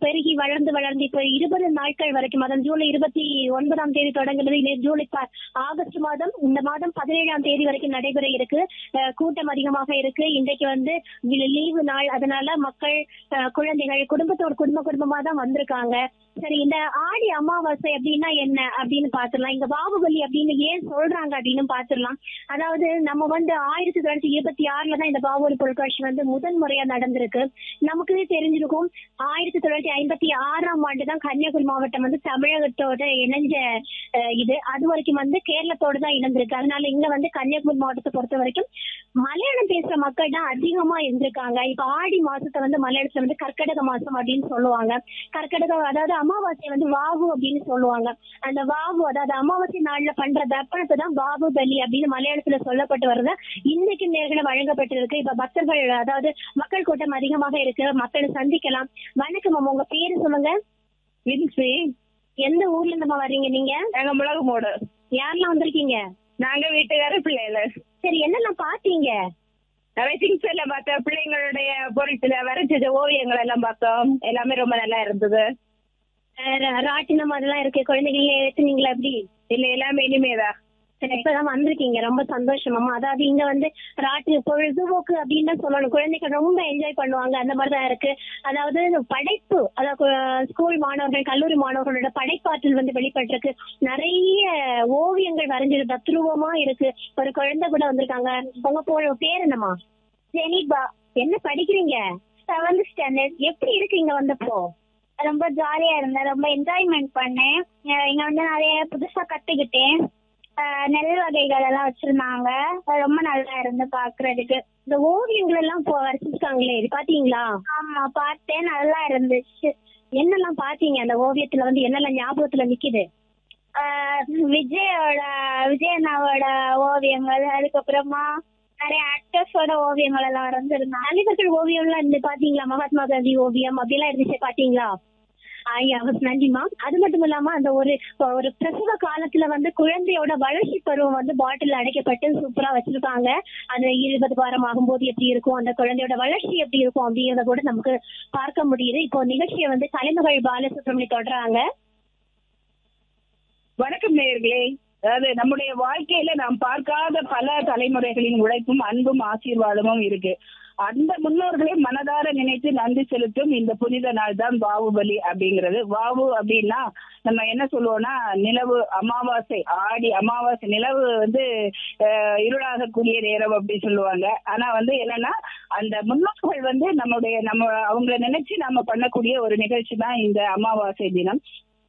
பெருகி வளர்ந்து வளர்ந்து இப்ப இருபது நாட்கள் வரைக்கும் அதாவது ஜூலை இருபத்தி ஒன்பதாம் தேதி தொடங்குறது இன்னைக்கு ஜூலை ப- ஆகஸ்ட் மாதம் இந்த மாதம் பதினேழாம் தேதி வரைக்கும் நடைபெற இருக்கு அஹ், கூட்டம் அதிகமாக இருக்கு இன்றைக்கு வந்து லீவு நாள் அதனால மக்கள் அஹ், குழந்தைகள் குடும்பத்தோட குடும்ப குடும்பமா தான் வந்திருக்காங்க சரி இந்த ஆடி அமாவாசை அப்படின்னா என்ன அப்படின்னு பாத்துடலாம் இங்க பாகுபலி அப்படின்னு ஏன் சொல்றாங்க அப்படின்னு பாத்துடலாம் அதாவது நம்ம வந்து ஆயிரத்தி தொள்ளாயிரத்தி இருபத்தி ஆறுல தான் இந்த பாகுபலி பொருட்காட்சி வந்து முதன் முறையா நடந்திருக்கு நமக்கு தெரிஞ்சிருக்கும் ஆயிரத்தி தொள்ளாயிரத்தி ஐம்பத்தி ஆறாம் ஆண்டு தான் கன்னியாகுமரி மாவட்டம் வந்து தமிழகத்தோட இணைஞ்ச அஹ், இது அது வரைக்கும் வந்து கேரளத்தோட தான் இணைந்திருக்கு அதனால இங்க வந்து கன்னியாகுமரி மாவட்டத்தை பொறுத்த வரைக்கும் மலையாளம் பேசுற மக்கள் தான் அதிகமா இருந்திருக்காங்க இப்ப ஆடி மாசத்தை வந்து மலையாளத்துல வந்து கர்க்கடக மாசம் அப்படின்னு சொல்லுவாங்க கர்க்கடக அதாவது அமாவாசை வந்து வாகு அப்படின்னு சொல்லுவாங்க அந்த வாகு அதாவது அமாவாசை நாள்ல பண்ற தர்ப்பணத்தை தான் பாபு பலி அப்படின்னு மலையாளத்துல சொல்லப்பட்டு வருது இன்னைக்கு நேர்களை வழங்கப்பட்டிருக்கு இப்ப பக்தர்கள் அதாவது மக்கள் கூட்டம் அதிகமாக இருக்கு மக்களை சந்திக்கலாம் வணக்கம் அம்மா உங்க பேரு சொல்லுங்க வின்சி எந்த ஊர்ல இருந்துமா வர்றீங்க நீங்க நாங்க மிளகு மூடு யாரெல்லாம் வந்திருக்கீங்க நாங்க வீட்டுக்கார பிள்ளைகள சரி என்னெல்லாம் பாத்தீங்க நிறைய திங்ஸ் எல்லாம் பார்த்தோம் பிள்ளைங்களுடைய பொருட்கள் வரைஞ்ச ஓவியங்கள் எல்லாம் பார்த்தோம் எல்லாமே ரொம்ப நல்லா இருந்தது அஹ் ரா- ராட்டினம் அதெல்லாம் இருக்கு குழந்தைகள் ஏத்துனீங்களா எப்படி இல்ல எல்லாமே இனிமேதான் சரி இப்பதான் வந்திருக்கீங்க ரொம்ப சந்தோஷமாமா அதாவது இங்க வந்து ராட்டு பொழுதுபோக்கு அப்படின்னு தான் சொல்லணும் குழந்தைகள் ரொம்ப என்ஜாய் பண்ணுவாங்க அந்த மாதிரி தான் இருக்கு அதாவது இந்த படைப்பு அதாவது அஹ், ஸ்கூல் மாணவர்கள் கல்லூரி மாணவர்களோட படைப்பாற்றல் வந்து வெளிப்பட்டிருக்கு நிறைய ஓவியங்கள் வரைஞ்சது தத்ரூபமா இருக்கு ஒரு குழந்தை கூட வந்திருக்காங்க உங்க போ பேர் என்னம்மா ஜெனிபா என்ன படிக்கிறீங்க செவன்த் ஸ்டாண்டர்ட் எப்படி இருக்கு இங்க வந்தப்போ ரொம்ப ஜாலியா இருந்தேன் ரொம்ப என்ஜாய்மெண்ட் பண்ணேன் அஹ் இங்க வந்து நிறைய புதுசா கத்துக்கிட்டேன் அஹ் நெல் வகைகள் எல்லாம் வச்சிருந்தாங்க அது ரொம்ப நல்லா இருந்து பாக்குறதுக்கு இந்த ஓவியங்கள் எல்லாம் இப்போ வரைச்சிருக்காங்களே இது பாத்தீங்களா ஆமா பார்த்தேன் நல்லா இருந்துச்சு என்னெல்லாம் பாத்தீங்க அந்த ஓவியத்துல வந்து என்னெல்லாம் ஞாபகத்துல நிக்குது விஜயோட விஜய் அண்ணாவோட ஓவியங்கள் அதுக்கப்புறமா நிறைய ஆக்டர்ஸோட ஓவியங்கள் எல்லாம் வரைஞ்சிருந்தாங்க தலைவர்கள் ஓவியம் எல்லாம் இருந்து பாத்தீங்களா மகாத்மா காந்தி ஓவியம் அப்படிலாம் இருந்துச்சு பாத்தீங்களா ஐயா நன்றிமா அது மட்டும் இல்லாம அந்த ஒரு ஒரு பிரசவ காலத்துல வந்து குழந்தையோட வளர்ச்சி பருவம் வந்து பாட்டில் அடைக்கப்பட்டு சூப்பரா வச்சிருக்காங்க அது இருபது வாரம் ஆகும்போது எப்படி இருக்கும் அந்த குழந்தையோட வளர்ச்சி எப்படி இருக்கும் அப்படிங்கறத கூட நமக்கு பார்க்க முடியுது இப்போ நிகழ்ச்சியை வந்து கலைமகள் பாலசுப்ரமணி தொடர்றாங்க வணக்கம் நேயர்களே அதாவது நம்முடைய வாழ்க்கையில நாம் பார்க்காத பல தலைமுறைகளின் உழைப்பும் அன்பும் ஆசீர்வாதமும் இருக்கு அந்த முன்னோர்களை மனதார நினைத்து நன்றி செலுத்தும் இந்த புனித நாள் தான் வாவுபலி அப்படிங்கிறது வாவு அப்படின்னா நம்ம என்ன சொல்லுவோம்னா நிலவு அமாவாசை ஆடி அமாவாசை நிலவு வந்து அஹ், இருளாகக்கூடிய நேரம் அப்படி சொல்லுவாங்க ஆனா வந்து என்னன்னா அந்த முன்னோர்கள் வந்து நம்முடைய நம்ம அவங்கள நினைச்சு நம்ம பண்ணக்கூடிய ஒரு நிகழ்ச்சி தான் இந்த அமாவாசை தினம்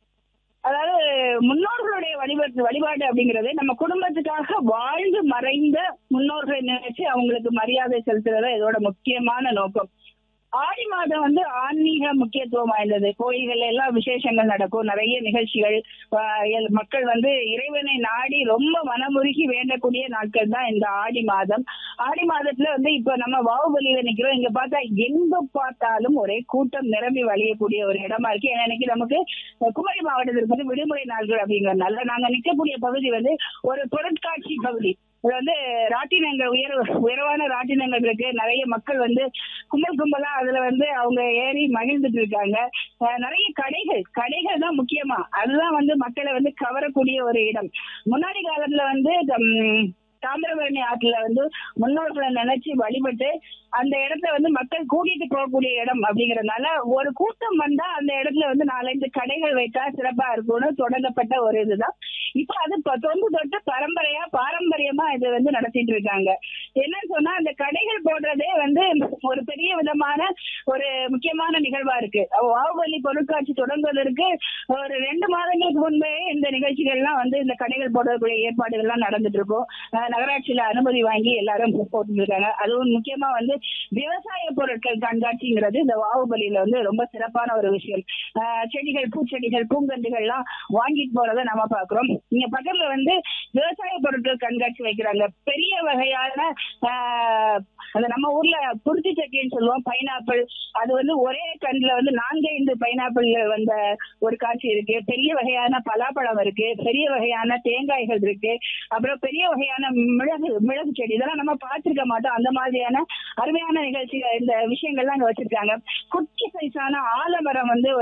அதாவது முன்னோர்களுடைய வழிபாடு வழிபாடு அப்படிங்கிறது நம்ம குடும்பத்துக்காக வாழ்ந்து மறைந்த முன்னோர்களை நினைச்சு அவங்களுக்கு மரியாதை செலுத்துறது இதோட முக்கியமான நோக்கம் ஆடி மாதம் வந்து ஆன்மீக முக்கியத்துவம் வாய்ந்தது கோயில்கள் எல்லாம் விசேஷங்கள் நடக்கும் நிறைய நிகழ்ச்சிகள் ஆஹ் எல்- மக்கள் வந்து இறைவனை நாடி ரொம்ப மனமுருகி வேண்டக்கூடிய நாட்கள் தான் இந்த ஆடி மாதம் ஆடி மாதத்துல வந்து இப்ப நம்ம வாவுபலியில நிக்கிறோம் இங்க பார்த்தா எங்க பார்த்தாலும் ஒரே கூட்டம் நிரம்பி வழியக்கூடிய ஒரு இடமா இருக்கு ஏன்னா இன்னைக்கு நமக்கு அஹ், குமரி மாவட்டத்திற்கு வந்து விடுமுறை நாள்கள் அப்படிங்கறதுனால நாங்க நிற்கக்கூடிய பகுதி வந்து ஒரு பொருட்காட்சி பகுதி இது வந்து ராட்டினங்கள் உயர உயரமான ராட்டினங்கள் இருக்கு நிறைய மக்கள் வந்து கும்பல் கும்பலா அதுல வந்து அவங்க ஏறி மகிழ்ந்துட்டு இருக்காங்க அஹ், நிறைய கடைகள் கடைகள் தான் முக்கியமா அதுதான் வந்து மக்களை வந்து கவரக்கூடிய ஒரு இடம் முன்னாடி காலத்துல வந்து ஹம், தாமிரபரணி ஆற்றுல வந்து முன்னோர்களை நினைச்சு வழிபட்டு அந்த இடத்த வந்து மக்கள் கூட்டிட்டு போகக்கூடிய இடம் அப்படிங்கறதுனால ஒரு கூட்டம் வந்தா அந்த இடத்துல வந்து நாலஞ்சு கடைகள் வைத்தா சிறப்பா இருக்கும்னு தொடங்கப்பட்ட ஒரு இதுதான் இப்ப அது ப- தொன்று தொட்டு பரம்பரையா பாரம்பரியமா இது வந்து நடத்திட்டு இருக்காங்க என்னன்னு சொன்னா அந்த கடைகள் போடுறதே வந்து ஒரு பெரிய விதமான ஒரு முக்கியமான நிகழ்வா இருக்கு வாவுபலி பொருட்காட்சி தொடங்குவதற்கு ஒரு ரெண்டு மாதங்களுக்கு முன்பே இந்த நிகழ்ச்சிகள்லாம் வந்து இந்த கடைகள் போடக்கூடிய ஏற்பாடுகள்லாம் நடந்துட்டு இருக்கும் அஹ் நகராட்சியில அனுமதி வாங்கி எல்லாரும் போட்டுட்டு இருக்காங்க அதுவும் முக்கியமா வந்து விவசாய பொருட்கள் கண்காட்சிங்கிறது இந்த வாவுபலியில வந்து ரொம்ப சிறப்பான ஒரு விஷயம் அஹ் செடிகள் பூச்செடிகள் பூங்கன்றுகள்லாம் வாங்கிட்டு போறதை நம்ம பாக்குறோம் இங்க பக்கத்துல வந்து விவசாய பொருட்கள் கண்காட்சி வைக்கிறாங்க பெரிய வகையான ஆஹ், அந்த நம்ம ஊர்ல குருத்தி சட்டின்னு சொல்லுவோம் பைனாப்பிள் அது வந்து ஒரே கண்ணுல வந்து நான்கைந்து பைனாப்பிள் வந்த ஒரு காட்சி இருக்கு பெரிய வகையான பலாப்பழம் இருக்கு பெரிய வகையான தேங்காய்கள் இருக்கு அப்புறம் பெரிய வகையான மிளகு மிளகு செடி இதெல்லாம் நம்ம பார்த்திருக்க மாட்டோம் அந்த மாதிரியான அருமையான நிகழ்ச்சிகள் இந்த விஷயங்கள்லாம் அங்க வச்சிருக்காங்க குட்டி சைஸான ஆலமரம் வந்து